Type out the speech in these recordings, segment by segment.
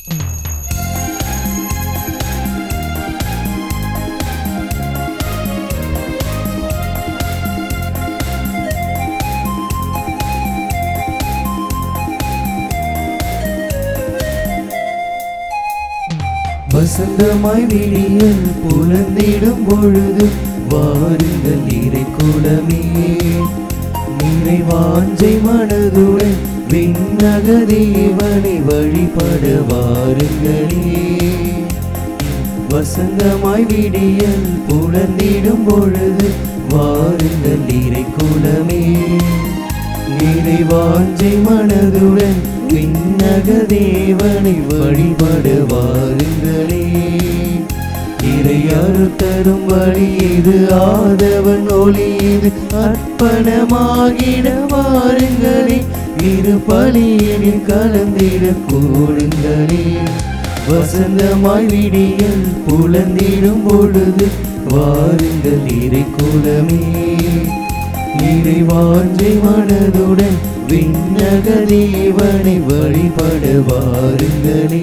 வசந்தமாய் விடியல் புலந்திடும் பொழுது வாருங்கள் நீரை குலமே நீரை வாஞ்சை மனதுடன் விண்ணக தேவனை வழிபட வாருங்களே வசந்தமாய் விடியல் புலந்திடும் பொழுது வாருங்கள் நீரை குலமே நீரை வாஞ்சை மனதுடன் விண்ணக தேவனை வழிபட வாருங்களே இறையாறு தரும் வழி இது ஆதவன் ஒளி இது அர்ப்பணமாகிட வாருங்களே இரு பலியில் கலந்திட கூடுங்களே வசந்தமாய் விடியல் புலந்திடும் பொழுது வாருங்கள் இறை குலமே இறை வாஞ்சை மனதுடன் விண்ணக தேவனை வழிபட வாருங்களே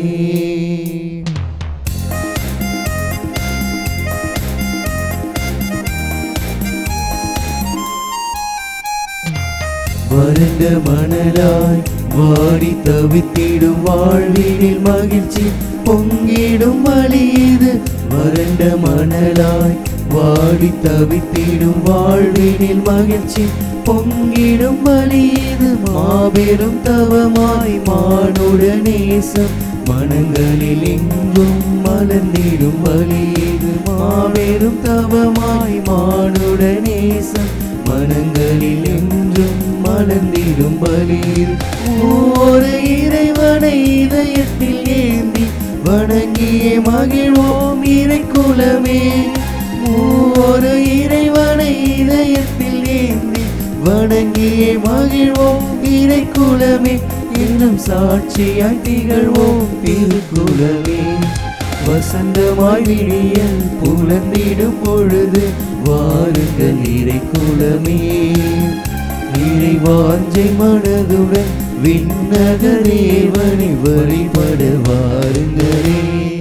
வறண்ட மணலாய் வாடி தவித்திடும் வாழ்வினில் மகிழ்ச்சி பொங்கிடும் வழி இது வறண்ட மணலாய் வாடி தவித்திடும் வாழ்வினில் மகிழ்ச்சி பொங்கிடும் வழி இது மாபெரும் தவமாய் மானுட நேசம் மனங்களில் எங்கும் மலர்ந்திடும் வழி இது மாபெரும் தவமாய் மானுட நேசம் மனங்களில் என்றும் மலர்ந்திடும் பலியில் ஒரு இறைவனை இதயத்தில் ஏந்தி வணங்கிய மகிழ்வோம் இறை குலமே ஒரு இறைவனை இதயத்தில் ஏந்தி வணங்கிய மகிழ்வோம் இறை குலமே இன்னும் சாட்சியாய் திகழ்வோம் திருக்குலமே வசந்தமாய் விடியல் புலந்திடும் பொழுது வாருங்கள் இறை குலமே இறை வாஞ்சை மனதுடன் விண்ணக தேவனை வழிபட வாருங்களே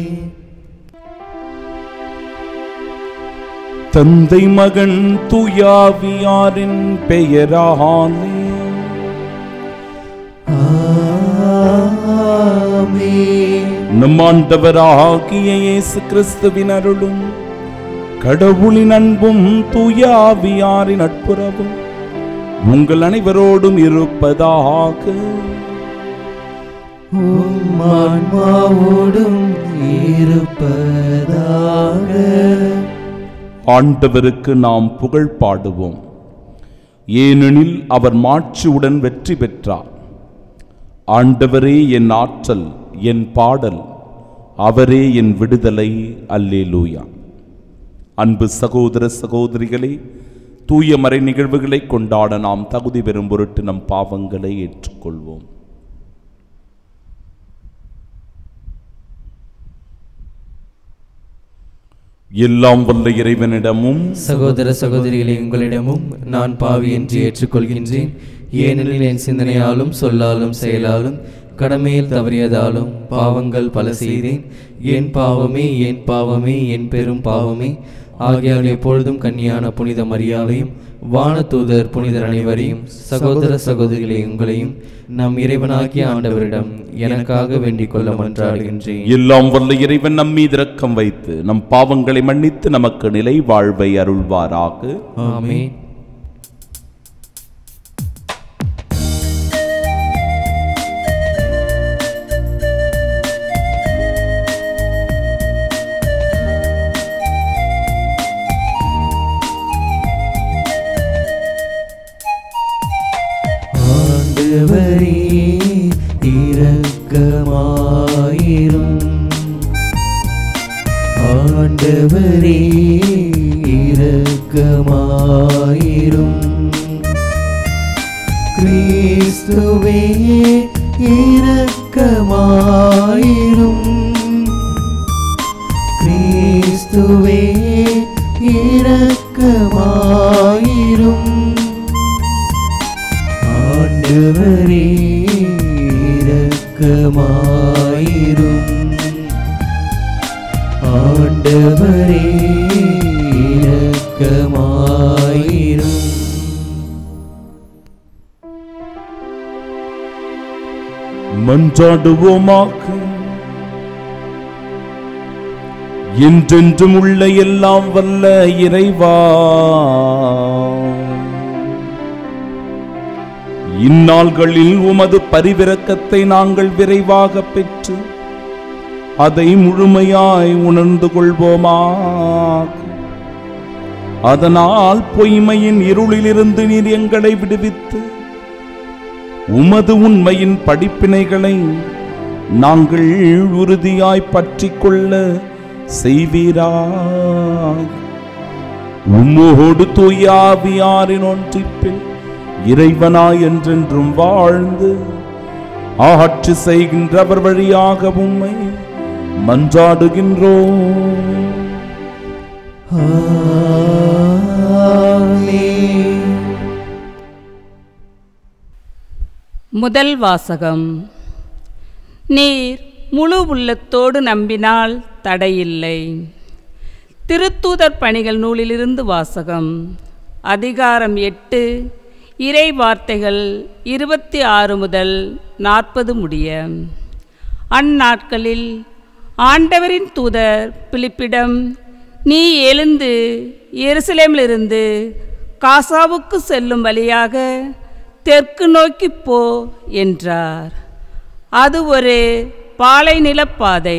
தந்தை மகன் துயாவியாரின் பெயராலே ஆமென். நம் ஆண்டவராகிய இயேசு கிறிஸ்துவின் அருளும் கடவுளின் அன்பும் துயாவியாரின் நட்புறவும் உங்கள் அனைவரோடும் இருப்பதாக உம் ஆன்மாவோடும் இருப்பதாக ஆண்டவருக்கு நாம் புகழ் பாடுவோம் ஏனெனில் அவர் மாட்சியுடன் வெற்றி பெற்றார் ஆண்டவரே என் ஆற்றல் என் பாடல் அவரே என் விடுதலை அல்லேலூயா அன்பு சகோதர சகோதரிகளே தூய மறை நிகழ்வுகளை கொண்டாட நாம் தகுதி பெறும் பொருட்டு நம் பாவங்களை ஏற்றுக்கொள்வோம் எல்லாம் வல்ல இறைவனிடமும் சகோதர சகோதரிகளே உங்களிடமும் நான் பாவி என்று ஏற்றுக்கொள்கின்றேன் ஏனெனில் என் சிந்தனையாலும் சொல்லாலும் செயலாலும் கடமையில் தவறியதாலும் பாவங்கள் பல செய்தேன் என் பாவமே என் பாவமே என் பெரும் பாவமே ஆகியால் எப்பொழுதும் கன்னியான புனித மரியாதையும் வானதூதர் புனிதர் அனைவரையும் சகோதர சகோதரிகளே உங்களையும் நம் இறைவனாகிய ஆண்டவரிடம் எனக்காக வேண்டிக் கொள்ள மன்றாடுகின்றேன் எல்லாம் வல்ல இறைவன் நம் மீது இரக்கம் வைத்து நம் பாவங்களை மன்னித்து நமக்கு நிலை வாழ்வை அருள்வாராக ஆமென் ஆண்டவரே இரக்கமாயிரும் ஆண்டவரே இரக்கமாயிரும் கிறிஸ்துவே இரக்கமாயிரும் கிறிஸ்துவே இரக்கமாயிரும் ஆண்டவரே இரக்கமாயிரும் ஆண்டவரே இரக்கமாயிரும் மன்றாடுவோமாக என்றென்றும் உள்ள எல்லாம் வல்ல இறைவா இந்நாள்களில் உமது பரிவிரக்கத்தை நாங்கள் விரைவாக பெற்று அதை முழுமையாய் உணர்ந்து கொள்வோமாக அதனால் பொய்மையின் இருளிலிருந்து நீர் எங்களை விடுவித்து உமது உண்மையின் படிப்பினைகளை நாங்கள் உறுதியாய் பற்றிக் கொள்ள செய்வீராக உம்மோடு தூயாவியாரின் ஒன்றிப்பில் இறைவனாய் என்றென்றும் வாழ்ந்து ஆட்சி செய்கின்றவர் வழியாக உம்மை மன்றாடுகின்றோம் ஆமென் முதல் வாசகம் நீர் முழு உள்ளத்தோடு நம்பினால் தடையில்லை திருத்தூதர் பணிகள் நூலிலிருந்து வாசகம் அதிகாரம் எட்டு இறை வார்த்தைகள் இருபத்தி ஆறு முதல் நாற்பது முடிய அந்நாட்களில் ஆண்டவரின் தூதர் பிலிப்பிடம் நீ எழுந்து எருசலேமிலிருந்து காசாவுக்கு செல்லும் வழியாக தெற்கு நோக்கி போ என்றார் அது ஒரு பாலை நிலப்பாதை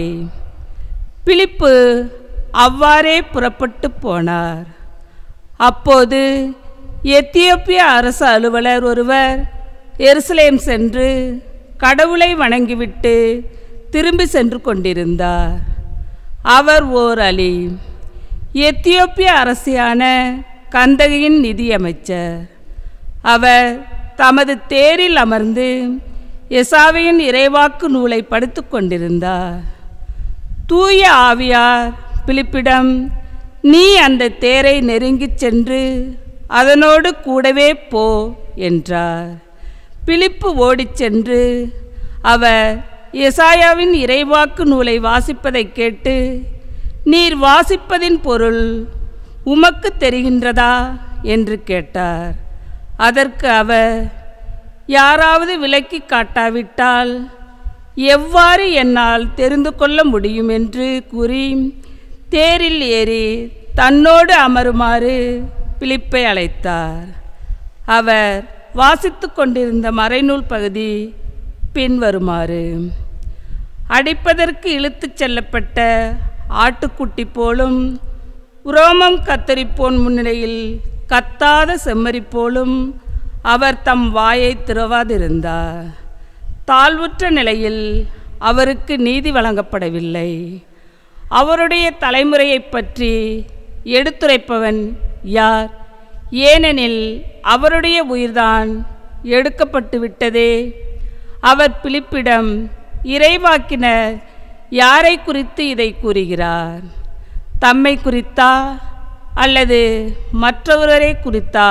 பிலிப்பு அவ்வாறே புறப்பட்டு போனார் அப்போது எத்தியோப்பிய அரசு அலுவலர் ஒருவர் எருசலேம் சென்று கடவுளை வணங்கிவிட்டு திரும்பி சென்று கொண்டிருந்தார் அவர் ஓர் அலி எத்தியோப்பிய அரசியான கந்தகையின் நிதியமைச்சர் அவர் தமது தேரில் அமர்ந்து எசாவையின் இறைவாக்கு நூலை படித்துக் கொண்டிருந்தார் தூய ஆவியார் பிலிப்பிடம் நீ அந்த தேரை நெருங்கிச் சென்று அதனோடு கூடவே போ என்றார் பிலிப்பு ஓடிச் சென்று அவர் எசாயாவின் இறைவாக்கு நூலை வாசிப்பதைக் கேட்டு நீர் வாசிப்பதின் பொருள் உமக்கு தெரிகின்றதா என்று கேட்டார் அதற்கு அவர் யாராவது விளக்கி காட்டாவிட்டால் எவ்வாறு என்னால் தெரிந்து கொள்ள முடியும் என்று கூறி தேரில் ஏறி தன்னோடு அமருமாறு பிலிப்பை அழைத்தார் அவர் வாசித்து கொண்டிருந்த மறைநூல் பகுதி பின்வருமாறு அடிப்பதற்கு இழுத்துச் செல்லப்பட்ட ஆட்டுக்குட்டி போலும் உரோமம் கத்தரிப்போன் முன்னிலையில் கத்தாத செம்மறி போலும் அவர் தம் வாயை திறவாதிருந்தார் தாழ்வுற்ற நிலையில் அவருக்கு நீதி வழங்கப்படவில்லை அவருடைய தலைமுறையைப் பற்றி எடுத்துரைப்பவன் யார் ஏனெனில் அவருடைய உயிர்தான் எடுக்கப்பட்டு விட்டதே அவர் பிலிப்பிடம் இறைவாக்கினர் யாரை குறித்து இதை கூறுகிறார் தம்மை குறித்தா அல்லது மற்றவரை குறித்தா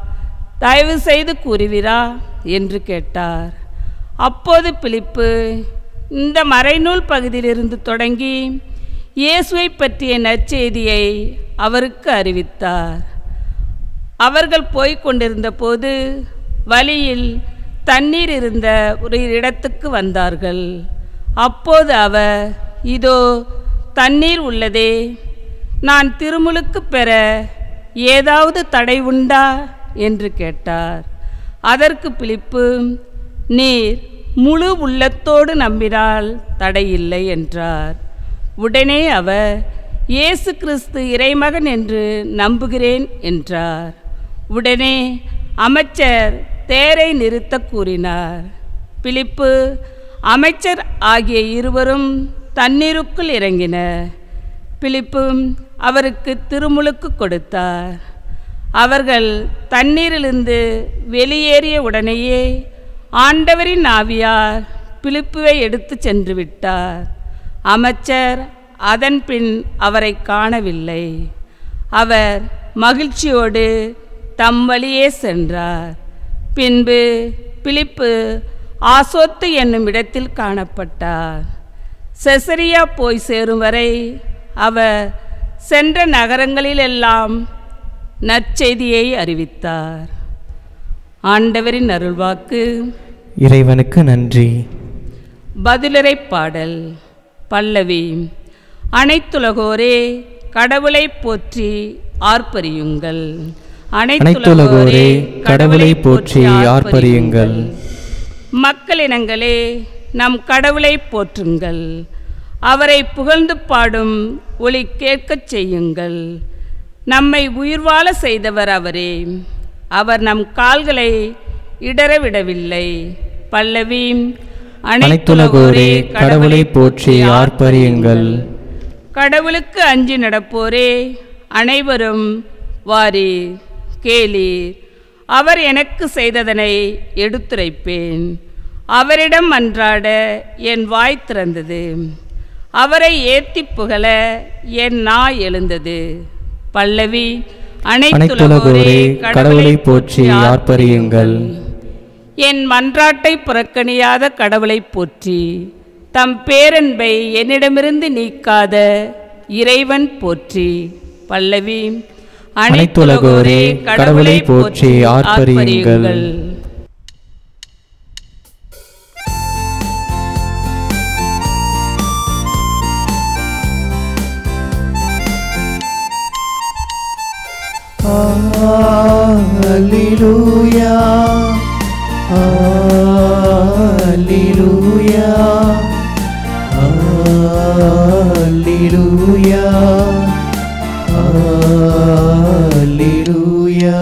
தயவு செய்து கூறுவீரா என்று கேட்டார் அப்போது பிலிப்பு இந்த மறைநூல் பகுதியிலிருந்து தொடங்கி இயேசுவை பற்றிய நற்செய்தியை அவருக்கு அறிவித்தார் அவர்கள் போய்க் கொண்டிருந்த போது வழியில் தண்ணீர் இருந்த ஒரு இடத்துக்கு வந்தார்கள் அப்போது அவர் இதோ தண்ணீர் உள்ளதே நான் திருமுழுக்கு பெற ஏதாவது தடை உண்டா என்று கேட்டார் அதற்கு பிலிப்பு நீர் முழு உள்ளத்தோடு நம்பினால் தடையில்லை என்றார் உடனே அவர் இயேசு கிறிஸ்து இறைமகன் என்று நம்புகிறேன் என்றார் உடனே அமைச்சர் தேரை நிறுத்த கூறினார் பிலிப்பு அமைச்சர் ஆகிய இருவரும் தண்ணீருக்குள் இறங்கினர் பிலிப்பு அவருக்கு திருமுழுக்கு கொடுத்தார் அவர்கள் தண்ணீரிலிருந்து வெளியேறிய உடனேயே ஆண்டவரின் ஆவியார் பிலிப்புவை எடுத்துச் சென்று விட்டார் அமைச்சர் அதன் பின் அவரை காணவில்லை அவர் மகிழ்ச்சியோடு தம் வழியே சென்றார் பின்பு பிலிப்பு ஆசோத்து என்னும் இடத்தில் காணப்பட்டார் செசரியா போய் சேரும் வரை அவர் சென்ற நகரங்களிலெல்லாம் நற்செய்தியை அறிவித்தார் ஆண்டவரின் அருள்வாக்கு இறைவனுக்கு நன்றி பதிலுரை பாடல் பல்லவி அனைத்துலகோரே கடவுளை போற்றி ஆர்ப்பரியுங்கள் அனைத்துலகோரே கடவுளை போற்றி ஆர்ப்பரியுங்கள் மக்களினங்களே நம் கடவுளை போற்றுங்கள் அவரை புகழ்ந்து பாடும் ஒளி கேட்கச் செய்யுங்கள் நம்மை உயிர் வாழ செய்தவர் அவரே அவர் நம் கால்களை இடரவிடவில்லை பல்லவி அனைத்துலகோரே கடவுளை போற்றி ஆர்ப்பரியுங்கள் கடவுளுக்கு அஞ்சி நடப்போரே அனைவரும் வாரீர் கேளீர் அவர் எனக்கு செய்ததனை எடுத்துரைப்பேன் அவரிடம் அன்றாட என் வாய் திறந்தது அவரை ஏத்தி புகழ என் நா எழுந்தது பல்லவி அனைத்துலகோரே கடவுளை போற்றி ஆர்ப்பரியுங்கள் என் மன்றாட்டை புறக்கணியாத கடவுளை போற்றி தம் பேரன்பை என்னிடமிருந்து நீக்காத இறைவன் போற்றி பல்லவி அனைத்துலகோரே கடவுளை போற்றி ஆர்ப்பரியுங்கள். Alleluia. Alleluia. Alleluia. Alleluia.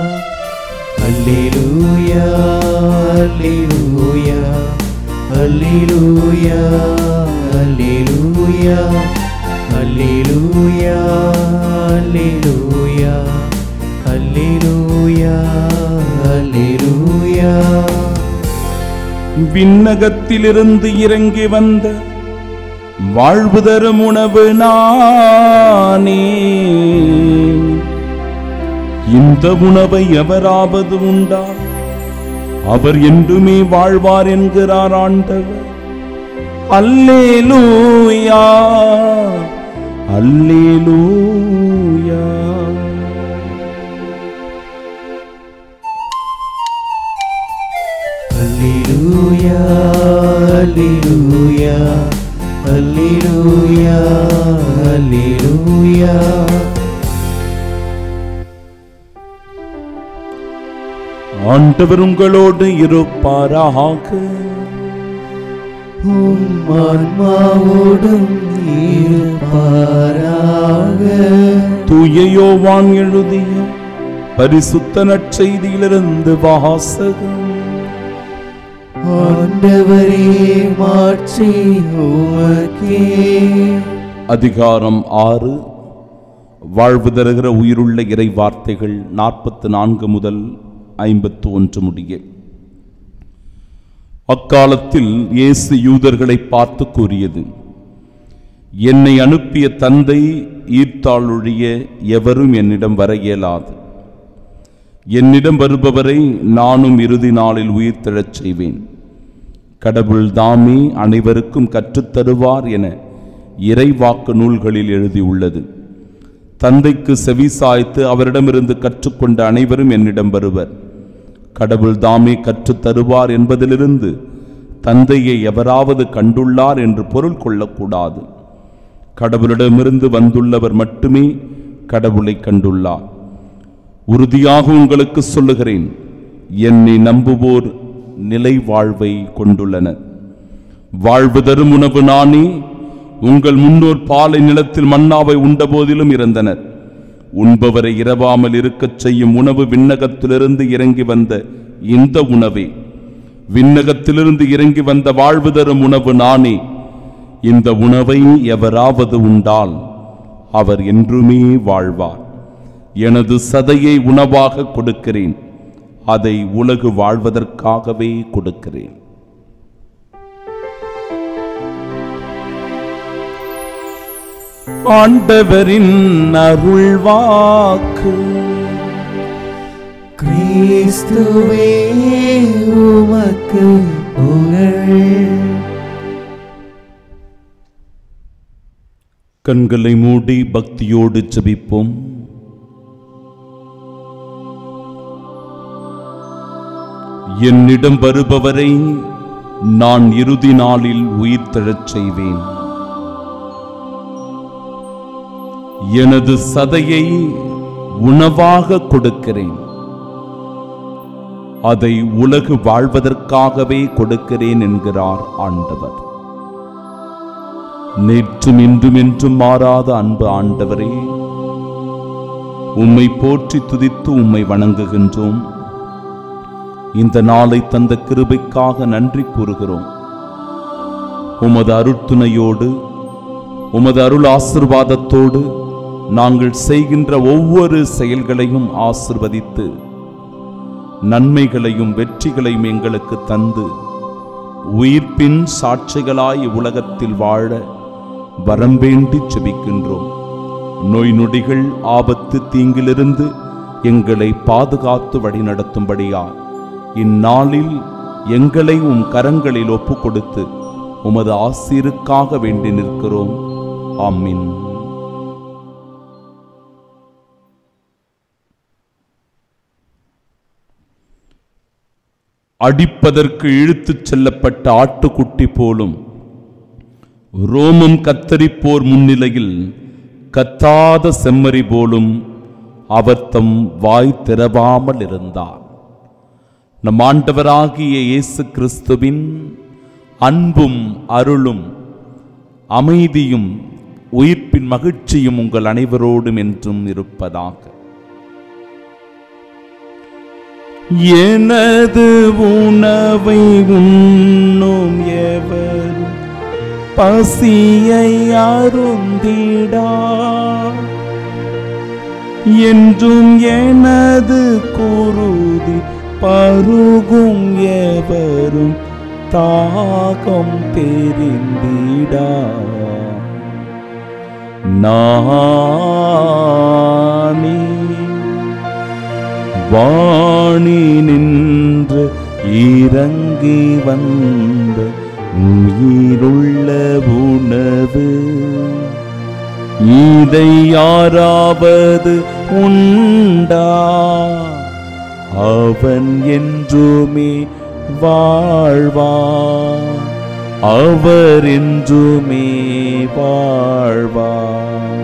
Alleluia. Alleluia. Alleluia. Alleluia. Alleluia. Alleluia. Alleluia. Alleluia. விண்ணகத்திலிருந்து இறங்கி வந்த வாழ்வு தரும் உணவு நானே இந்த உணவை எவராவது உண்டா அவர் என்றுமே வாழ்வார் என்கிறார் ஆண்டவர் அல்லேலூயா அல்லேலூயா Alleluia. Alleluia. Alleluia. Alleluia. ஆண்டவர் உங்களோடு இருப்பாராக உம் ஆன்மாவோடும் இருப்பாராக தூய யோவான் எழுதிய பரிசுத்த நற்செய்தியிலிருந்து வாசகம் ஆண்டவரே மாற்றி உமக்கே அதிகாரம் ஆறு வாழ்வு தருகிற உயிருள்ள இறை வார்த்தைகள் நாற்பத்து நான்கு முதல் ஐம்பத்து ஒன்று முடிய அக்காலத்தில் இயேசு யூதர்களை பார்த்து கூறியது என்னை அனுப்பிய தந்தை ஈர்த்தாளொழிய எவரும் என்னிடம் வர இயலாது என்னிடம் வருபவரை நானும் இறுதி நாளில் உயிர்த்தெழச் செய்வேன் கடவுள் தாமே அனைவருக்கும் கற்றுத்தருவார் என இறைவாக்கு நூல்களில் எழுதியுள்ளது தந்தைக்கு செவிசாய்த்து அவரிடமிருந்து கற்றுக்கொண்ட அனைவரும் என்னிடம் வருவர் கடவுள் தாமே கற்றுத் தருவார் என்பதிலிருந்து தந்தையை எவராவது கண்டுள்ளார் என்று பொருள் கொள்ளக்கூடாது கடவுளிடமிருந்து வந்துள்ளவர் மட்டுமே கடவுளை கண்டுள்ளார் உறுதியாக உங்களுக்கு சொல்லுகிறேன் என்னை நம்புவோர் நிலை வாழ்வை கொண்டுள்ளனர் வாழ்வு தரும் உணவு நானே உங்கள் முன்னோர் பாலை நிலத்தில் மன்னாவை உண்டபோதிலும் இறந்தனர் உண்பவரை இரவாமல் இருக்கச் செய்யும் உணவு விண்ணகத்திலிருந்து இறங்கி வந்த இந்த உணவே விண்ணகத்திலிருந்து இறங்கி வந்த வாழ்வு தரும் உணவு நானே இந்த உணவை எவராவது உண்டால் அவர் என்றுமே வாழ்வார் எனது சதையை உணவாக கொடுக்கிறேன் அதை உலகு வாழ்வதற்காகவே கொடுக்கிறேன் ஆண்டவரின் அருள்வாக்கு கிறிஸ்துவே உமக்கு புகழ் கண்களை மூடி பக்தியோடு ஜெபிப்போம் என்னிடம் வருபவரை நான் இறுதி நாளில் உயிர் தழச் செய்வேன் எனது சதையை உணவாக கொடுக்கிறேன் அதை உலகு வாழ்வதற்காகவே கொடுக்கிறேன் என்கிறார் ஆண்டவர் நேற்றும் இன்றும் என்றும் மாறாத அன்பு ஆண்டவரே உம்மை போற்றி துதித்து உம்மை வணங்குகின்றோம் இந்த நாளை தந்த கிருபைக்காக நன்றி கூறுகிறோம் உமது அருட்துணையோடு உமது அருள் ஆசிர்வாதத்தோடு நாங்கள் செய்கின்ற ஒவ்வொரு செயல்களையும் ஆசிர்வதித்து நன்மைகளையும் வெற்றிகளையும் எங்களுக்கு தந்து உயிர்ப்பின் சாட்சிகளாய் உலகத்தில் வாழ வரம் வேண்டி செபிக்கின்றோம் நோய் நொடிகள் ஆபத்து தீங்கிலிருந்து எங்களை பாதுகாத்து வழிநடத்தும்படியா இந்நாளில் எங்களை உம் கரங்களில் ஒப்புக் கொடுத்து உமது ஆசீருக்காக வேண்டி நிற்கிறோம் ஆமீன் அடிப்பதற்கு இழுத்துச் செல்லப்பட்ட ஆட்டுக்குட்டி போலும் ரோமம் கத்தரிப்போர் முன்னிலையில் கத்தாத செம்மறி போலும் அவர் தம் வாய் திறவாமல் இருந்தார் நம் ஆண்டவராகிய இயேசு கிறிஸ்துவின் அன்பும் அருளும் அமைதியும் உயிர்ப்பின் மகிழ்ச்சியும் உங்கள் அனைவரோடும் என்றும் இருப்பதாக எனது உணவை உண்ணும் எவரும் பசியை அருந்திடா என்றும் எனது குருதி பருகும் எவரும் தாகம் தெரிந்திடா நானே வாணி நின்று இறங்கி வந்த உயிருள்ள உணவு இதை யாராவது உண்டா அவன் என்றுமே வாழ்வான் அவர் என்றுமே வாழ்வார்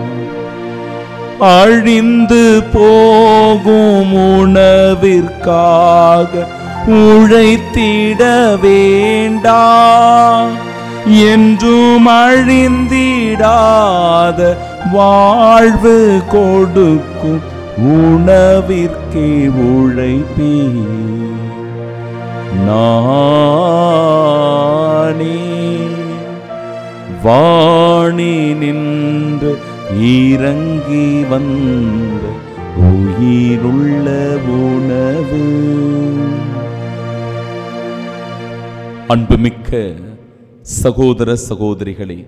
அழிந்து போகும் உணவிற்காக உழைத்திட வேண்டாம் என்றும் அழிந்திடாத வாழ்வு கொடுக்கும் உணவிற்கே உழைப்பே நானே வாணி நின்று இறங்கி வந்த உயிருள்ள உணவு அன்புமிக்க சகோதர சகோதரிகளே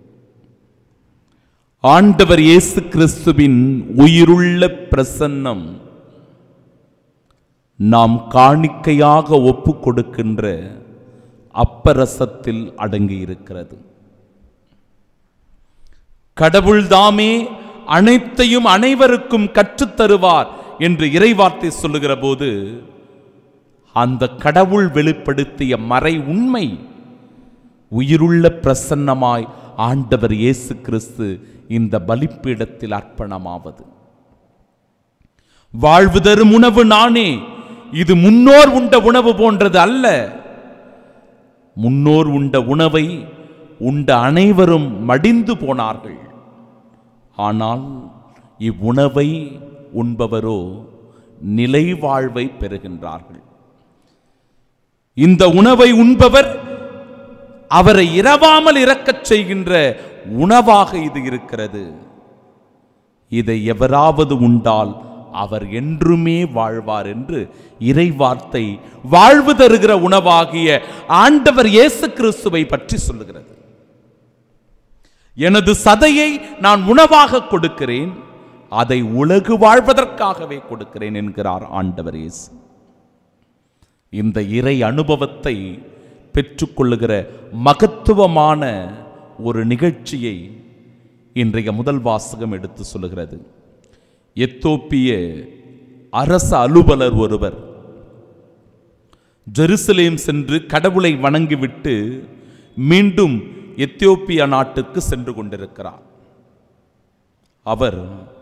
ஆண்டவர் இயேசு கிறிஸ்துவின் உயிருள்ள பிரசன்னம் நாம் காணிக்கையாக ஒப்பு கொடுக்கின்ற அப்பரசத்தில் அடங்கியிருக்கிறது கடவுள் தாமே அனைத்தையும் அனைவருக்கும் கற்றுத்தருவார் என்று இறைவார்த்தை சொல்லுகிற போது அந்த கடவுள் வெளிப்படுத்திய மறை உண்மை உயிருள்ள பிரசன்னமாய் ஆண்டவர் இயேசு கிறிஸ்து இந்த பலிப்பீடத்தில் அர்ப்பணமாவது வாழ்வு தரும் உணவு நானே இது முன்னோர் உண்ட உணவு போன்றது அல்ல முன்னோர் உண்ட உணவை உண்ட அனைவரும் மடிந்து போனார்கள் ஆனால் இவ்வுணவை உண்பவரோ நிலை வாழ்வை பெறுகின்றார்கள் இந்த உணவை உண்பவர் அவரை இரவாமல் இறக்கச் செய்கின்ற உணவாக இது இருக்கிறது இதை எவராவது உண்டால் அவர் என்றுமே வாழ்வார் என்று இறைவார்த்தை வாழ்வு தருகிற உணவாகிய ஆண்டவர் இயேசு கிறிஸ்துவை பற்றி சொல்லுகிறது எனது சதையை நான் உணவாக கொடுக்கிறேன் அதை உலகு வாழ்வதற்காகவே கொடுக்கிறேன் என்கிறார் ஆண்டவர் இயேசு இந்த இறை அனுபவத்தை பெற்றுக்கொள்ளுகிற மகத்துவமான ஒரு நிகழ்ச்சியை இன்றைய முதல் வாசகம் எடுத்து சொல்லுகிறது எத்தோப்பிய அரச அலுவலர் ஒருவர் ஜெருசலேம் சென்று கடவுளை வணங்கிவிட்டு மீண்டும் எத்தியோப்பியா நாட்டுக்கு சென்று கொண்டிருக்கிறார் அவர்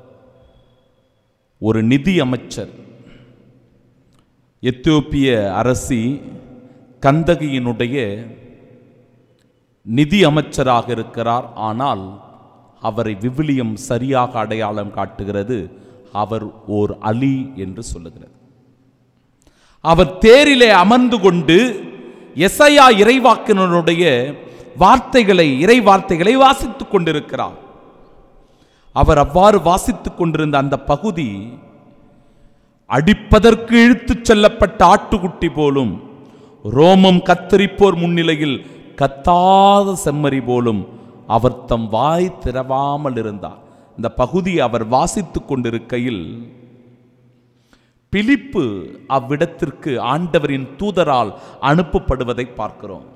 ஒரு நிதி அமைச்சர் எத்தியோப்பிய அரசி கந்தகியினுடைய நிதி அமைச்சராக இருக்கிறார் ஆனால் அவரை விவிலியம் சரியாக அடையாளம் காட்டுகிறது அவர் ஓர் அலி என்று சொல்லுகிறது அவர் தேரிலே அமர்ந்து கொண்டு எசையா இறைவாக்கினருடைய வார்த்தைகளை இறை வார்த்தைகளை வாசித்துக் கொண்டிருக்கிறார் அவர் அவ்வாறு வாசித்துக் கொண்டிருந்த அந்த பகுதி அடிப்பதற்கு இழுத்துச் செல்லப்பட்ட ஆட்டுக்குட்டி போலும் ரோமம் கத்தரிப்போர் முன்னிலையில் கத்தாத செம்மறி போலும் அவர் தம் வாய் திறவாமல் இருந்தார் இந்த பகுதி அவர் வாசித்துக் கொண்டிருக்கையில் பிலிப்பு அவ்விடத்திற்கு ஆண்டவரின் தூதரால் அனுப்பப்படுவதை பார்க்கிறோம்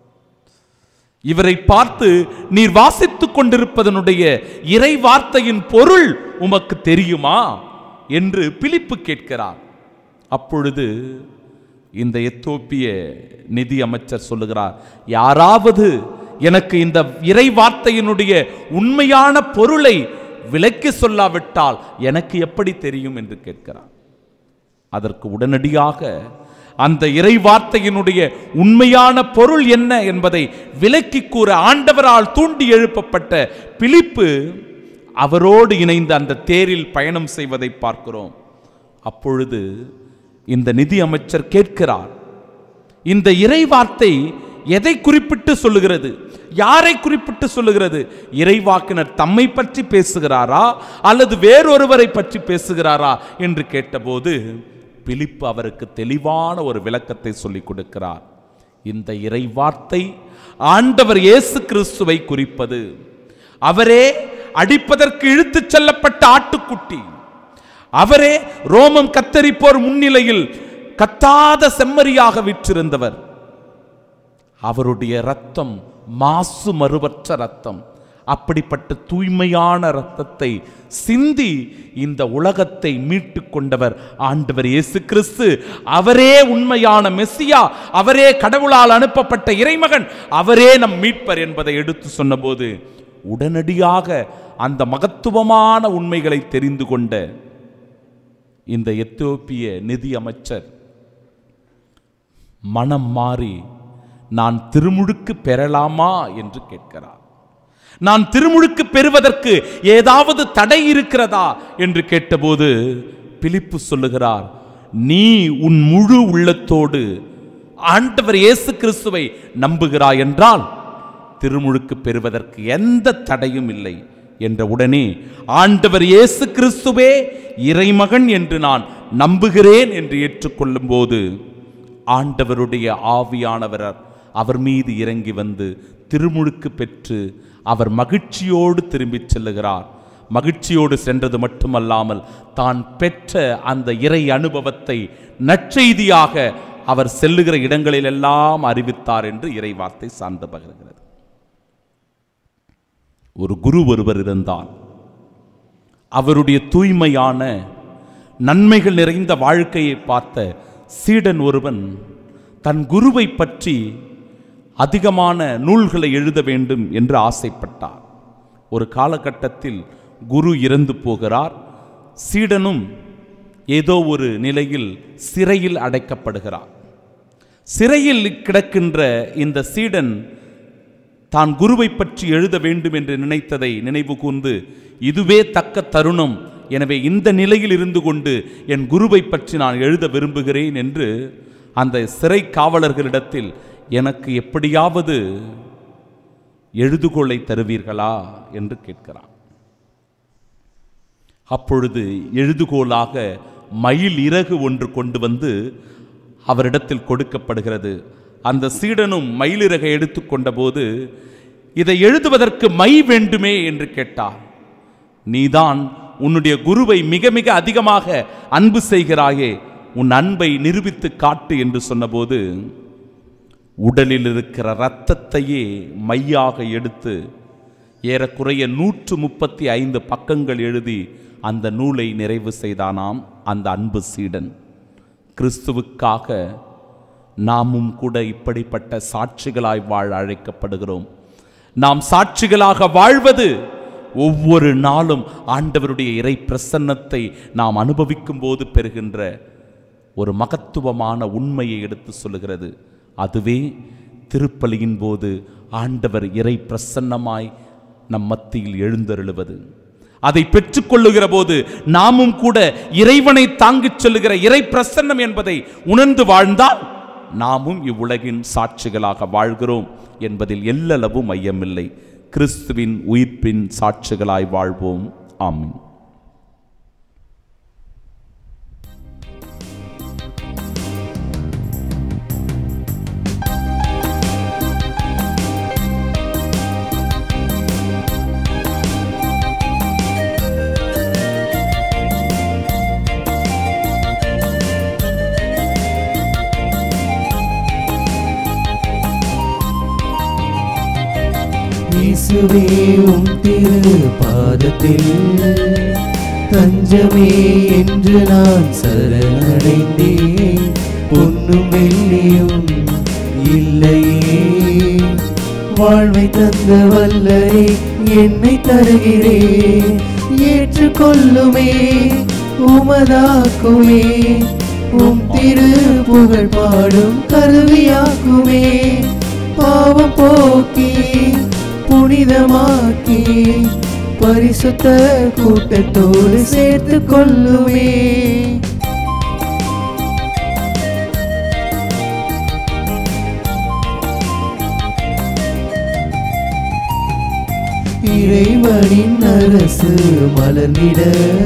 இவரை பார்த்து நீர் வாசித்துக் கொண்டிருப்பதனுடைய இறை வார்த்தையின் பொருள் உமக்கு தெரியுமா என்று பிலிப்பு கேட்கிறார் அப்பொழுது இந்த எத்தோப்பிய நிதி அமைச்சர் சொல்லுகிறார் யாராவது எனக்கு இந்த இறை வார்த்தையினுடைய உண்மையான பொருளை விளக்கி சொல்லாவிட்டால் எனக்கு எப்படி தெரியும் என்று கேட்கிறார் அதற்கு உடனடியாக அந்த இறை வார்த்தையினுடைய உண்மையான பொருள் என்ன என்பதை விலக்கி கூற ஆண்டவரால் தூண்டி எழுப்பப்பட்ட பிலிப்பு அவரோடு இணைந்து அந்த தேரில் பயணம் செய்வதை பார்க்கிறோம் அப்பொழுது இந்த நிதி அமைச்சர் கேட்கிறார் இந்த இறை வார்த்தை எதை குறிப்பிட்டு சொல்லுகிறது யாரை குறிப்பிட்டு சொல்லுகிறது இறைவாக்கினர் தம்மை பற்றி பேசுகிறாரா அல்லது வேறொருவரை பற்றி பேசுகிறாரா என்று கேட்டபோது பிலிப்பு அவருக்கு தெளிவான ஒரு விளக்கத்தை சொல்லிக் கொடுக்கிறார் இந்த இறை வார்த்தை ஆண்டவர் இயேசு கிறிஸ்துவை குறிப்பது அவரே அடிப்பதற்கு இழுத்துச் செல்லப்பட்ட ஆட்டுக்குட்டி அவரே ரோமம் கத்தரிப்போர் முன்னிலையில் கத்தாத செம்மறியாக விற்றிருந்தவர் அவருடைய ரத்தம் மாசு மறுவற்ற ரத்தம் அப்படிப்பட்ட தூய்மையான ரத்தத்தை சிந்தி இந்த உலகத்தை மீட்டு கொண்டவர் ஆண்டவர் இயேசு கிறிஸ்து அவரே உண்மையான மெஸ்ஸியா அவரே கடவுளால் அனுப்பப்பட்ட இறைமகன் அவரே நம் மீட்பர் என்பதை எடுத்து சொன்னபோது உடனடியாக அந்த மகத்துவமான உண்மைகளை தெரிந்து கொண்ட இந்த எத்தியோப்பிய நிதி அமைச்சர் மனம் மாறி நான் திருமுழுக்கு பெறலாமா என்று கேட்கிறார் நான் திருமுழுக்கு பெறுவதற்கு ஏதாவது தடை இருக்கிறதா என்று கேட்டபோது பிலிப்பு சொல்லுகிறார் நீ உன் முழு உள்ளத்தோடு ஆண்டவர் இயேசு கிறிஸ்துவை நம்புகிறாய் என்றால் திருமுழுக்கு பெறுவதற்கு எந்த தடையும் இல்லை என்ற உடனே ஆண்டவர் இயேசு கிறிஸ்துவே இறைமகன் என்று நான் நம்புகிறேன் என்று ஏற்றுக்கொள்ளும் போது ஆண்டவருடைய ஆவியானவர் அவர் மீது இறங்கி வந்து திருமுழுக்கு பெற்று அவர் மகிழ்ச்சியோடு திரும்பிச் செல்லுகிறார் மகிழ்ச்சியோடு சென்றது மட்டுமல்லாமல் தான் பெற்ற அந்த இறை அனுபவத்தை நற்செய்தியாக அவர் செல்லுகிற இடங்களிலெல்லாம் அறிவித்தார் என்று இறை வார்த்தை சார்ந்து பகிர்கிறது ஒரு குரு ஒருவர் இருந்தார் அவருடைய தூய்மையான நன்மைகள் நிறைந்த வாழ்க்கையை பார்த்த சீடன் ஒருவன் தன் குருவை பற்றி அதிகமான நூல்களை எழுத வேண்டும் என்று ஆசைப்பட்டார் ஒரு காலகட்டத்தில் குரு இறந்து போகிறார் சீடனும் ஏதோ ஒரு நிலையில் சிறையில் அடைக்கப்படுகிறார் சிறையில் கிடக்கின்ற இந்த சீடன் தான் குருவை பற்றி எழுத வேண்டும் என்று நினைத்ததை நினைவு கூர்ந்து இதுவே தக்க தருணம் எனவே இந்த நிலையில் இருந்து கொண்டு என் குருவை பற்றி நான் எழுத விரும்புகிறேன் என்று அந்த சிறை காவலர்களிடத்தில் எனக்கு எப்படியாவது எழுதுகோலை தருவீர்களா என்று கேட்கிறான் அப்பொழுது எழுதுகோலாக மயில் இறகு ஒன்று கொண்டு வந்து அவரிடத்தில் கொடுக்கப்படுகிறது அந்த சீடனும் மயிலிறகை எடுத்துக்கொண்ட போது இதை எழுதுவதற்கு மை வேண்டுமே என்று கேட்டார் நீதான் உன்னுடைய குருவை மிக மிக அதிகமாக அன்பு செய்கிறாயே உன் அன்பை நிரூபித்து காட்டு என்று சொன்னபோது உடலில் இருக்கிற இரத்தத்தையே மையாக எடுத்து ஏறக்குறைய நூற்று முப்பத்தி ஐந்து பக்கங்கள் எழுதி அந்த நூலை நிறைவு செய்தானாம் அந்த அன்பு சீடன் கிறிஸ்துவுக்காக நாமும் கூட இப்படிப்பட்ட சாட்சிகளாய் வாழ அழைக்கப்படுகிறோம் நாம் சாட்சிகளாக வாழ்வது ஒவ்வொரு நாளும் ஆண்டவருடைய இறை பிரசன்னத்தை நாம் அனுபவிக்கும் போது பெறுகின்ற ஒரு மகத்துவமான உண்மையை எடுத்து சொல்லுகிறது அதுவே திருப்பலியின் போது ஆண்டவர் இறை பிரசன்னமாய் நம் மத்தியில் எழுந்தருளுவது அதை பெற்றுக்கொள்ளுகிற போது நாமும் கூட இறைவனை தாங்கிச் செல்லுகிற இறை பிரசன்னம் என்பதை உணர்ந்து வாழ்ந்தால் நாமும் இவ்வுலகின் சாட்சிகளாக வாழ்கிறோம் என்பதில் எல்லளவு மையமில்லை கிறிஸ்துவின் உயிர்ப்பின் சாட்சிகளாய் வாழ்வோம் ஆமீன் இயேசுவே உம் திரு பாதத்தில் தஞ்சமே என்று நான் சரணடைந்தேன் பொன்னும் வெள்ளியும் இல்லையே வாழ்வை தந்த வல்லரே என்னை தருகிறேன் ஏற்றுக்கொள்ளுமே உமதாக்குமே உம் திரு புகழ் பாடும் கருவியாக்குமே பாவம் போக்கி புனிதமாக்கி பரிசுத்த கூட்டத்தோடு சேர்த்து கொள்ளுமே இறைவனின் அரசு மலர்ந்திட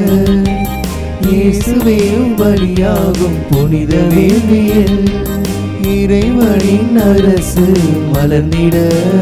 இயேசுவே வழியாகும் புனித வேள்வியல் இறைவனின் அரசு மலர்ந்திட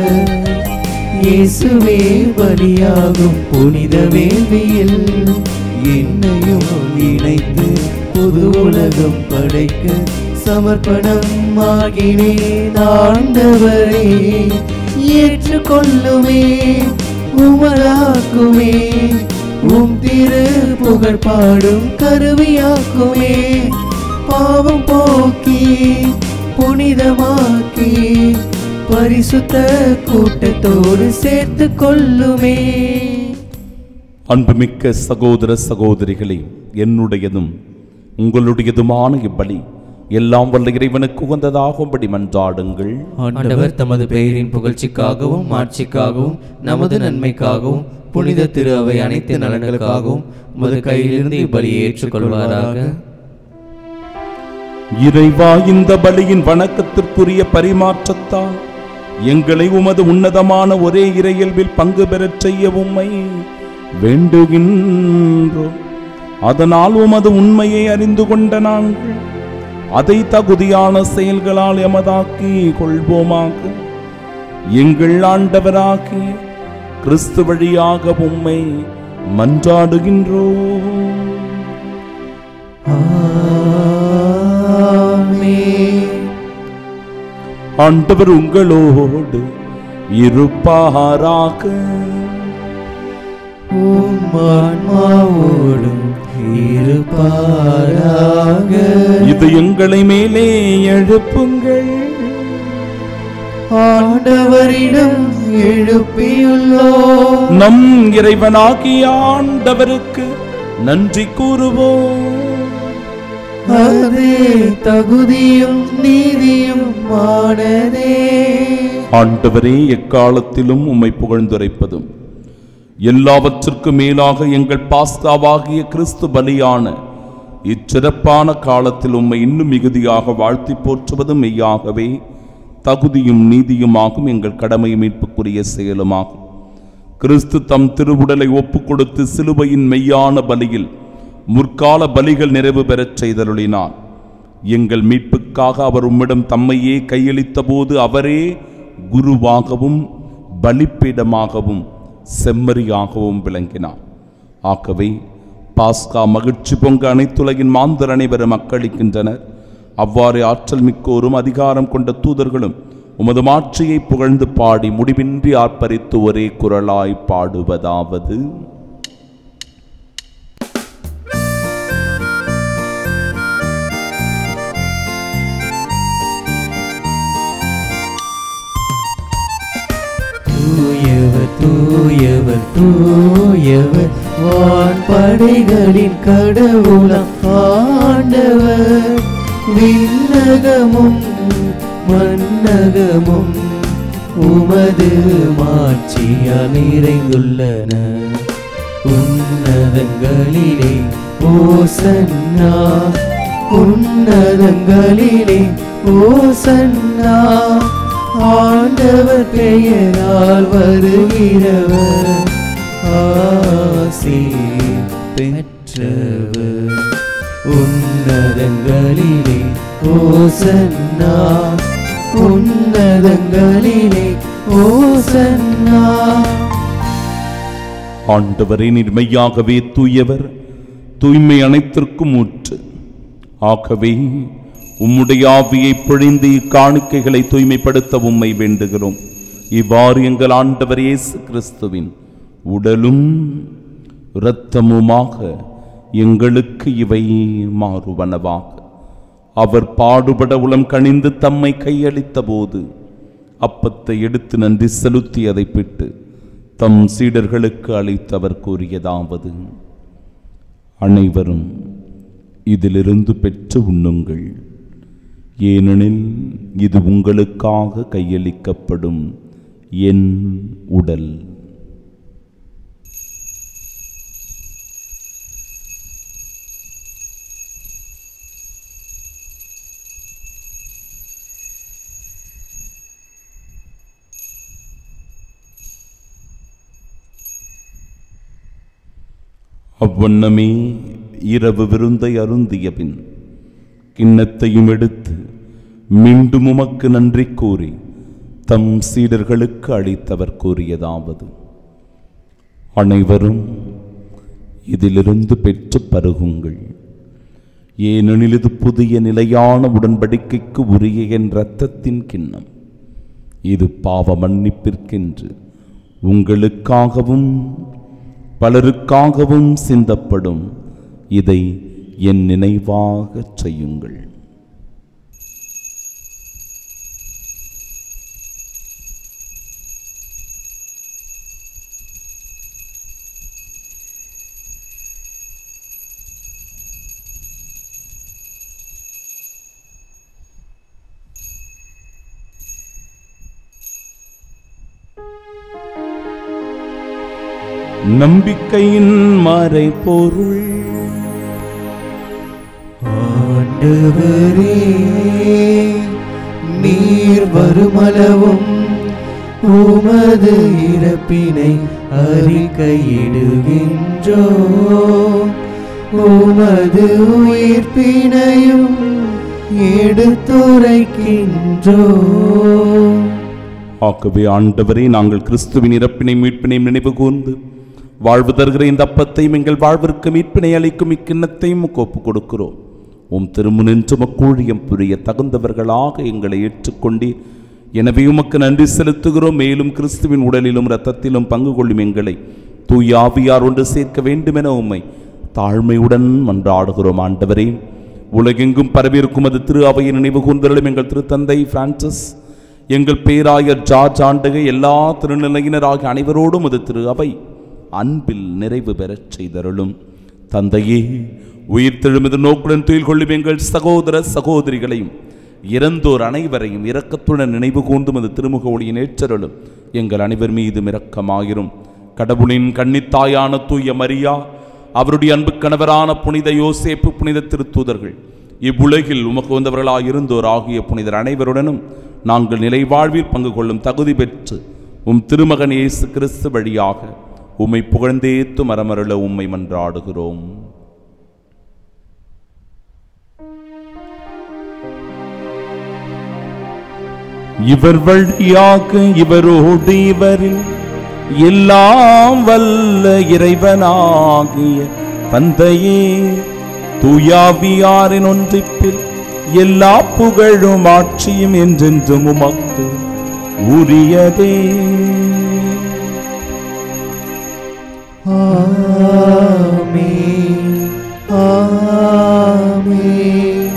இயேசுவே வழியாகும் புனித வேள்வியில் என்னையும் இணைத்து புது உலகம் படைக்க சமர்ப்பணம் ஆகினேன் ஆண்டவரே ஏற்றுக்கொள்ளுமே உமராக்குமே உம் திரு புகழ் பாடும் கருவியாக்குமே பாவம் போக்கி புனிதமாக்கி பரிசுத்த கூட்டத்தோடு சேர்த்து கொள்ளுமே அன்புமிக்க சகோதர சகோதரிகளே என்னுடையதும் உங்களுடையதுமான இப்பலி எல்லாம் வல்ல இறைவனுக்கு உகந்ததாகும்படி மன்றாடுங்கள் ஆண்டவர் தமது பெயரின் புகழ்ச்சிக்காகவும் மாட்சிக்காகவும் நமது நன்மைக்காகவும் புனித திரு அவை அனைத்து நலன்களுக்காகவும் உமது கையிலிருந்து இப்பலியை ஏற்றுக்கொள்வாராக இறைவா இந்த பலியின் வணக்கத்திற்குரிய பரிமாற்றத்தால் எங்களை உமது உன்னதமான ஒரே இறையல்பில் பங்கு பெறச் செய்ய உம்மை வேண்டுகின்றோம் அதனால் உமது உண்மையை அறிந்து கொண்ட நாங்கள் அதை தகுதியான செயல்களால் எமதாக்கி கொள்வோமாக எங்கள் ஆண்டவராகிய கிறிஸ்து வழியாக உம்மை மன்றாடுகின்றோம் ஆமென். ஆண்டவர் உங்களோடு இருப்பாராக உம் ஆன்மாவோடும் இருப்பாராக இது எங்களை மேலே எழுப்புங்கள் ஆண்டவரிடம் எழுப்பியுள்ளோம் நம் இறைவனாகிய ஆண்டவருக்கு நன்றி கூறுவோம் அது தகுதியும் நீதியும் ஆனதே ஆண்டவரே எக்காலத்திலும் உம்மை புகழ்ந்துரைப்பதும் எல்லாவற்றிற்கும் மேலாக எங்கள் பாஸ்காவாகிய கிறிஸ்து பலியான இச்சிறப்பான காலத்தில் உம்மை இன்னும் மிகுதியாக வாழ்த்தி போற்றுவதும் மெய்யாகவே தகுதியும் நீதியுமாகும் எங்கள் கடமை மீட்புக்குரிய செயலுமாகும் கிறிஸ்து தம் திருவுடலை ஒப்புக் கொடுத்து சிலுவையின் மெய்யான பலியில் முற்கால பலிகள் நிறைவு பெறச் செய்தருளினார் எங்கள் மீட்புக்காக அவர் உம்மிடம் தம்மையே கையளித்த போது அவரே குருவாகவும் பலிப்பீடமாகவும் செம்மறியாகவும் விளங்கினார் ஆகவே பாஸ்கா மகிழ்ச்சி பொங்க அனைத்துலகின் மாந்தர் அனைவரும் அக்களிக்கின்றனர் அவ்வாறு ஆற்றல் மிக்கோரும் அதிகாரம் கொண்ட தூதர்களும் உமது மாட்சியை புகழ்ந்து பாடி முடிவின்றி ஆர்ப்பரித்து ஒரே குரலாய் பாடுவதாவது தூயவர் தூயவர் தூயவர் வான்படைகளின் கடவுளம் ஆண்டவர் விண்ணகமும் மன்னகமும் உமது மாட்சியால் நிறைந்துள்ளன உன்னதங்களிலே ஓசன்னா உன்னதங்களிலே ஓசன்னா ஆண்டவர் பெயரால் வருகிறவர் ஆசி பெற்றவர் உன்னதங்களிலே ஓசன்னா உன்னதங்களிலே ஓசன்னா ஆண்டவரே நீர் மெய்யாகவே தூயவர் தூய்மை அனைத்திற்கும் ஊற்று ஆகவே உம்முடைய ஆவியை பொழிந்து இக்காணிக்கைகளை தூய்மைப்படுத்த உம்மை வேண்டுகிறோம் இவ்வாறு எங்கள் ஆண்டவர் இயேசு கிறிஸ்துவின் உடலும் இரத்தமுமாக எங்களுக்கு இவை மாறுவனவாக அவர் பாடுபட உளம் கனிந்து தம்மை கையளித்த போது அப்பத்தை எடுத்து நன்றி செலுத்தி அதை பிட்டு தம் சீடர்களுக்கு அளித்தவர் கூறியதாவது அனைவரும் இதிலிருந்து பெற்று உண்ணுங்கள் ஏனெனில் இது உங்களுக்காக கையளிக்கப்படும் என் உடல் அவ்வண்ணமே இரவு விருந்தை அருந்திய பின் கிண்ணத்தையும் எடுத்து மீண்டும் உமக்கு நன்றி கூறி தம் சீடர்களுக்கு அளித்தவர் கூறியதாவது அனைவரும் இதிலிருந்து பெற்று பருகுங்கள் ஏனெனில் இது புதிய நிலையான உடன்படிக்கைக்கு உரிய என் இரத்தத்தின் கிண்ணம் இது பாவ மன்னிப்பிற்கென்று உங்களுக்காகவும் பலருக்காகவும் சிந்தப்படும் இதை என் நினைவாகச் செய்யுங்கள் நம்பிக்கையின் மறைபொருள் ஆண்டவரே நீர் வருமளவும் உமது இறப்பினை அறிக்கையிடுகின்றோ உமது உயிர்ப்பினையும் எடுத்துரைக்கின்றோ ஆகவே ஆண்டவரே நாங்கள் கிறிஸ்துவின் இறப்பினை மீட்பினை நினைவு கூர்ந்து வாழ்வு தருகிற இந்த அப்பத்தையும் எங்கள் வாழ்விற்கு மீட்பினை அளிக்கும் இக்கிண்ணத்தையும் ஒப்பு கொடுக்கிறோம் உம் திருமுனின்று மக்கூழியம் புரிய தகுந்தவர்களாக எங்களை ஏற்றுக்கொண்டே எனவே உமக்கு நன்றி செலுத்துகிறோம் மேலும் கிறிஸ்துவின் உடலிலும் இரத்தத்திலும் பங்கு கொள்ளும் எங்களை தூய் ஆவியார் ஒன்று சேர்க்க வேண்டுமென உம்மை தாழ்மையுடன் மன்றாடுகிறோம் ஆண்டவரே உலகெங்கும் பரவியிருக்கும் அது திரு அவையின் நினைவு கூர்ந்தருளும் எங்கள் திருத்தந்தை பிரான்சிஸ் எங்கள் பேராயர் ஜார்ஜ் ஆண்டகை எல்லா திருநிலையினராகிய அனைவரோடும் அது திரு அவை அன்பில் நிறைவு பெறச் செய்தருளும் தந்தையே உயிர் தெழுமது நோக்குடன் துயில் கொள்ளும் எங்கள் சகோதர சகோதரிகளையும் இறந்தோர் அனைவரையும் இரக்கத்துடன் நினைவு கூர்ந்தும் அது திருமுக ஒளியின் ஏற்றருளும் எங்கள் அனைவர் மீதும் இரக்கமாயிரும் கடவுளின் கன்னித்தாயான தூய மரியா அவருடைய அன்பு கணவரான புனித யோசேப்பு புனித திருத்தூதர்கள் இவ்வுலகில் உமக்கு வந்தவர்களாய் இருந்தோர் ஆகிய புனிதர் அனைவருடனும் நாங்கள் நிலை வாழ்வில் பங்கு கொள்ளும் தகுதி பெற்று உம் திருமகன் இயேசு கிறிஸ்து வழியாக உம்மை புகழ்ந்தேத்து மரமருள உம்மை மன்றாடுகிறோம் இவர் வழியாக இவரோடு இவரில் எல்லாம் வல்ல இறைவனாகிய தந்தையே தூயாவியாரின் ஒன்றிப்பில் எல்லா புகழும் ஆட்சியும் என்றென்றும் உமக்கு உரியதே ஆமென் ஆமென்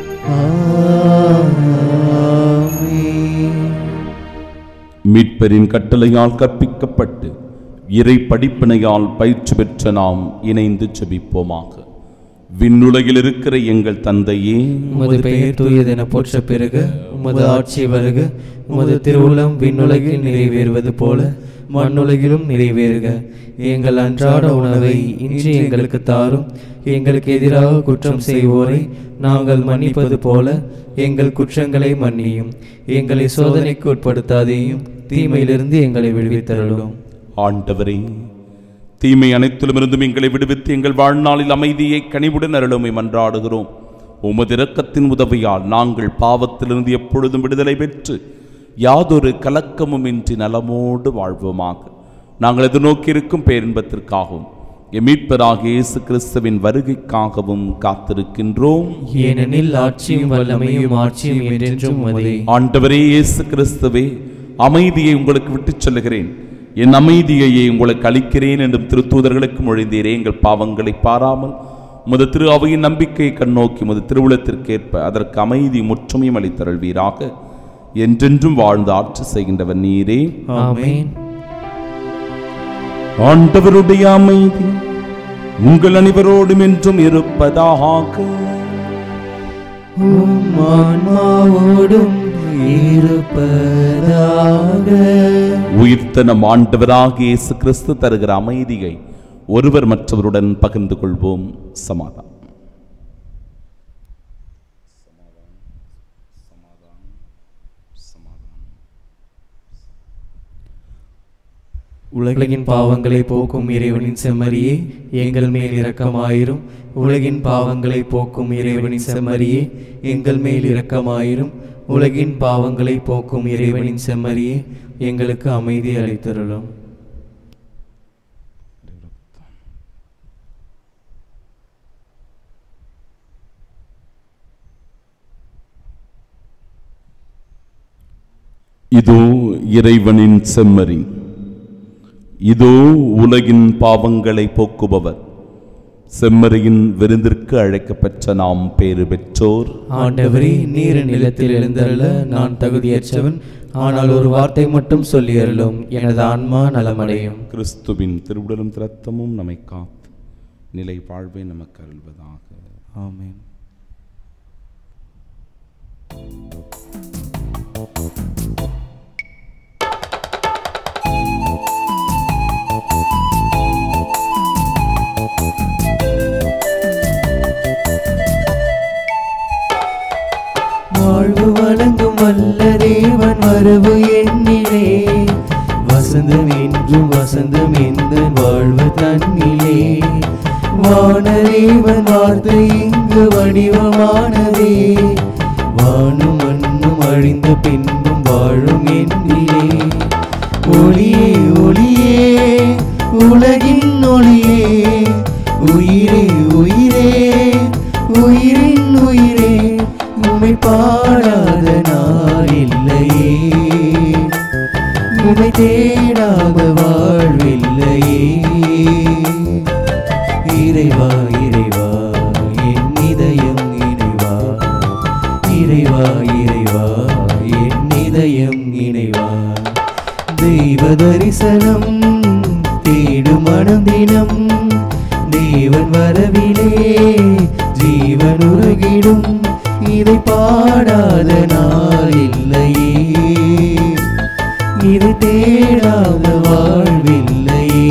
ஆமென் மீட்பரின் கட்டளையால் கற்பிக்கப்பட்டு இறை படிப்பினையால் பயிற்சி பெற்ற நாம் இணைந்து செபிப்போமாக விண்ணுலகில் இருக்கிற எங்கள் தந்தையே உமது பெயர் தூயதென போற்ற பிறகு உமது ஆட்சி வருக உமது திருவுளம் விண்ணுலகில் நிறைவேறுவது போல மண்ணுலகிலும் நிறைவேறுக எங்கள் அன்றாட உணவை இன்று எங்களுக்கு தாரும் எங்களுக்கு எதிராக குற்றம் செய்வோரை நாங்கள் மன்னிப்பது போல எங்கள் குற்றங்களை மன்னியும் எங்களை சோதனைக்கு உட்படுத்தாதேயும் தீமையிலிருந்து எங்களை விடுவித்தருளும் ஆண்டவரே தீமை அனைத்திலுமிருந்தும் எங்களை விடுவித்து எங்கள் வாழ்நாளில் அமைதியை கனிவுடன் அருளுமை மன்றாடுகிறோம் உமது இரக்கத்தின் உதவியால் நாங்கள் பாவத்திலிருந்து எப்பொழுதும் விடுதலை பெற்று யாதொரு கலக்கமும் இன்றி நலமோடு வாழ்வோமாக நாங்கள் எதிர்நோக்கி இருக்கும் பேரின்பத்திற்காகவும் எம் மீட்பராகிய இயேசு கிறிஸ்துவின் வருகைக்காகவும் காத்திருக்கின்றோம் ஏனெனில் ஆட்சியும் வல்லமையும் ஆட்சியும் என்றென்றும் உமதே ஆண்டவரே இயேசு கிறிஸ்துவே அமைதியை உங்களுக்கு விட்டுச் சொல்லுகிறேன் என் அமைதியையே உங்களுக்கு அளிக்கிறேன் என்றும் திருத்தூதர்களுக்கு மொழிந்தீரே எங்கள் பாவங்களை பாராமல் உமது திரு அவையின் நம்பிக்கையை கண்ணோக்கி உமது திருவுளத்திற்கேற்ப அதற்கு அமைதி முற்றுமையும் அளித்தருள்வீராக என்றென்றும் வாழ்ந்து ஆட்சி செய்கின்றவர் நீரே ஆமென் ஆண்டவருடைய அமைதி உங்கள் அனைவரோடும் என்றும் இருப்பதாக உம் ஆன்மாவோடும் இருப்பதாக உயிர்த்த நம் ஆண்டவராகிய இயேசு கிறிஸ்து தருகிற அமைதியை ஒருவர் மற்றவருடன் பகிர்ந்து கொள்வோம் சமாதானம் உலகின் பாவங்களை போக்கும் இறைவனின் செம்மறியே எங்கள் மேல் இரக்கமாயிரும் உலகின் பாவங்களை போக்கும் இறைவனின் செம்மறியே எங்கள் மேல் இரக்கமாயிரும் உலகின் பாவங்களை போக்கும் இறைவனின் செம்மறியே எங்களுக்கு அமைதி அளித்தருளும் இதோ இறைவனின் செம்மறி இதோ உலகின் பாவங்களை போக்குபவர் செம்மறியின் விருந்திற்கு அழைக்கப்பெற்ற நாம் பேறு பெற்றோர் ஆண்டவரே நீர் நிலத்தில் எழுந்தருள நான் தகுதியற்றவன் ஆனால் ஒரு வார்த்தை மட்டும் சொல்லி அருளும் எனது ஆன்மா நலமடையும் கிறிஸ்துவின் திருவுடலும் திரத்தமும் நம்மை காத்து நிலை வாழ்வை நமக்கு அருள்வதாக ஆமென் வாழ்வு வழங்கும் வல்ல தேவன் வரவு எண்ணிலே வசந்தம் என்றும் வசந்தம் எந்த வாழ்வு தன்னிலே வானதேவன் வார்த்தை இங்கு வடிவமானதே வானும் மண்ணும் அழிந்த பின்பும் வாழும் எண்ணிலே ஒளியே ஒளியே உலகின் ஒளியே உயிரே உயிரே உயிரின் உயிரே உமை பாடாத நாள் இல்லையே உமை தேடாத வாழ்வில்லையே இறைவா இறைவா என் இதயம் இறைவா இறைவா இறைவா என் இதயம் இணைவா தெய்வ தரிசனம் தேடும் மனம் தினம் தேவன் வரவிலே ஜீவன் உருகிடும் இதை பாடாத நாள் இல்லையே இது தேடாத வாழ்வில்லையே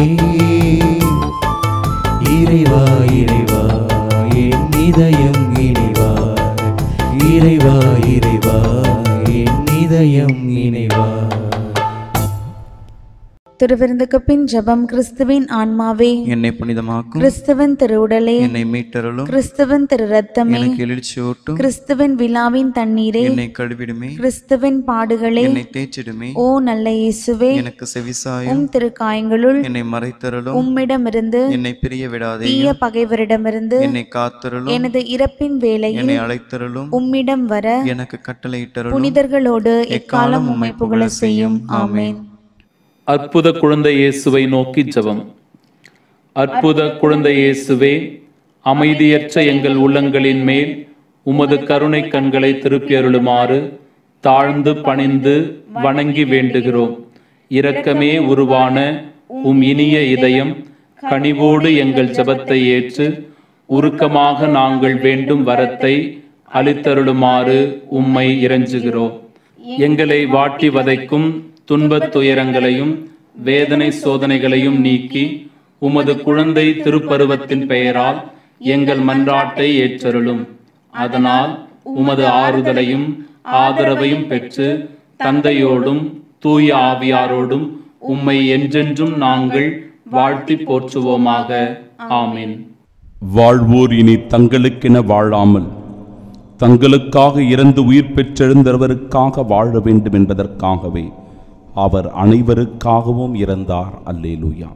இறைவா இறைவா என் இதயம் இணைவா இறைவா இறைவா என் இதயம் இணைவா திருவிருந்துக்கு பின் ஜெபம் கிறிஸ்துவின் ஆன்மாவே என்னை புனிதமாக்கும் கிறிஸ்துவின் திருவுடலே என்னை மீட்டருளும் கிறிஸ்துவின் திரு ரத்தமே எனக்கு எழுச்சியூட்டும் கிறிஸ்துவின் விழாவின் தண்ணீரே என்னை கழுவிடுமே கிறிஸ்துவின் பாடுகளே என்னை தேய்ச்சிடுமே ஓ நல்ல இயேசுவே எனக்கு செவிசாயும் உம் திருக்காயங்களுள் என்னை மறைத்தருளும் உம்மிடமிருந்து என்னை பிரிய விடாதே தீய பகைவரிடமிருந்து என்னை காத்தருளும் எனது இறப்பின் வேளையில் என்னை அழைத்தருளும் உம்மிடம் வர எனக்கு கட்டளையிட்டருளும் புனிதர்களோடு எக்காலம் உம்மை புகழ செய்யும் ஆமென் அற்புத குழந்தை இயேசுவை நோக்கி ஜெபம் அற்புத குழந்தை இயேசுவே அமைதியற்ற எங்கள் உள்ளங்களின் மேல் உமது கருணை கண்களை திருப்பி அருளுமாறு தாழ்ந்து பணிந்து வணங்கி வேண்டுகிறோம் இரக்கமே உருவான உம் இனிய இதயம் கனிவோடு எங்கள் ஜெபத்தை ஏற்று உருக்கமாக நாங்கள் வேண்டும் வரத்தை அளித்தருளுமாறு உம்மை இறைஞ்சுகிறோம் எங்களை வாட்டி வதைக்கும் துன்பத் துயரங்களையும் வேதனை சோதனைகளையும் நீக்கி உமது குழந்தை திருப்பருவத்தின் பெயரால் எங்கள் மன்றாட்டை ஏற்றருளும் அதனால் உமது ஆறுதலையும் ஆதரவையும் பெற்று தந்தையோடும் தூய ஆவியாரோடும் உம்மை என்றென்றும் நாங்கள் வாழ்த்தி போற்றுவோமாக ஆமென் வாழ்வோர் இனி தங்களுக்கென வாழாமல் தங்களுக்காக இறந்து உயிர் பெற்றெழுந்தவருக்காக வாழ வேண்டும் என்பதற்காகவே அவர் அனைவருக்காகவும் இறந்தார் அல்லேலூயா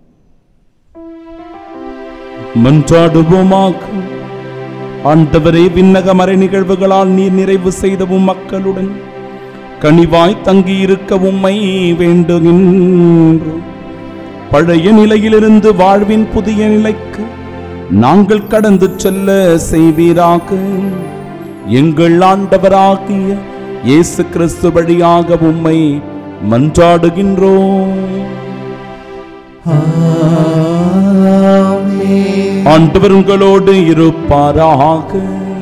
மன்றாடுவோமாக ஆண்டவரே விண்ணக மறை நிகழ்வுகளால் நீர் நிறைவு செய்தவும் மக்களுடன் கனிவாய் தங்கியிருக்க உம்மை வேண்டுகின்றோம் பழைய நிலையிலிருந்து வாழ்வின் புதிய நிலைக்கு நாங்கள் கடந்து செல்ல செய்வீராக எங்கள் ஆண்டவராகிய இயேசு கிறிஸ்து வழியாக உம்மை மன்றாடுகின்றோம் ஆண்டவர் உங்களோடு இருப்பாராக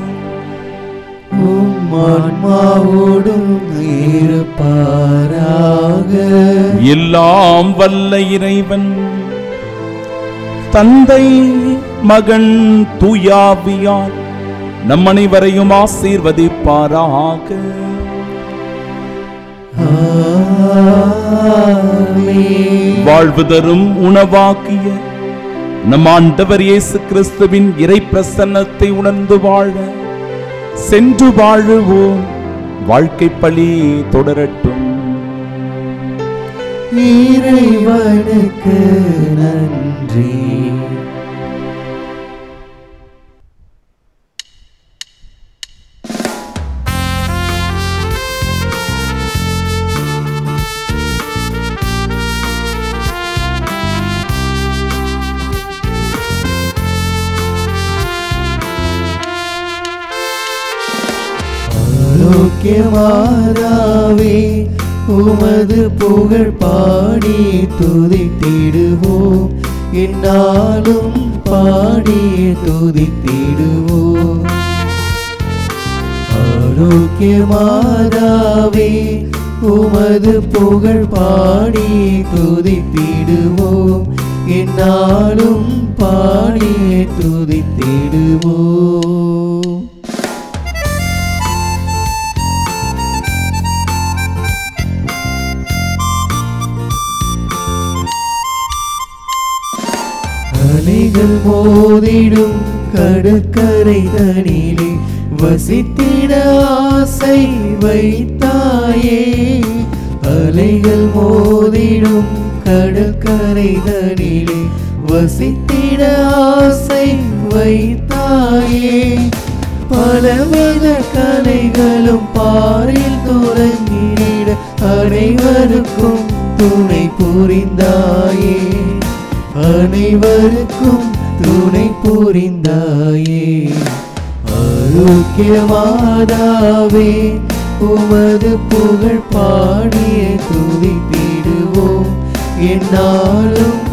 உம் ஆன்மாவோடும் இருப்பாராக எல்லாம் வல்ல இறைவன் தந்தை மகன் தூயாவியார் நம் அனைவரையும் ஆசீர்வதிப்பாராக வாழ்வு தரும் உணவாக்கிய நம் ஆண்டவர் இயேசு கிறிஸ்துவின் இறை பிரசன்னத்தை உணர்ந்து வாழ சென்று வாழுவோம் வாழ்க்கை பழி தொடரட்டும் இறைவனுக்கு நன்றி ஆரோக்கியமாதாவே உமது புகழ் பாடி துதித்திடுவோம் என்னாலும் பாடி துதித்திடுவோம் ஆரோக்கியமாதாவே உமது புகழ் பாடி துதித்திடுவோம் என்னாலும் பாடி துதித்திடுவோம் அலைகள் மோதிடும் கடற்கரை தனிலே வசித்திட ஆசை வைத்தாயே அலைகள் மோதிடும் கடற்கரை தனிலே வசித்திட ஆசை வைத்தாயே பலவித கலைகளும் பாரில் துறங்கிட அனைவருக்கும் துணை புரிந்தாயே அனைவருக்கும் துணை புரிந்தாயே ஆரோக்கியமாதாவே உமது புகழ் பாடிய துதித்திடுவோம் என்னாலும்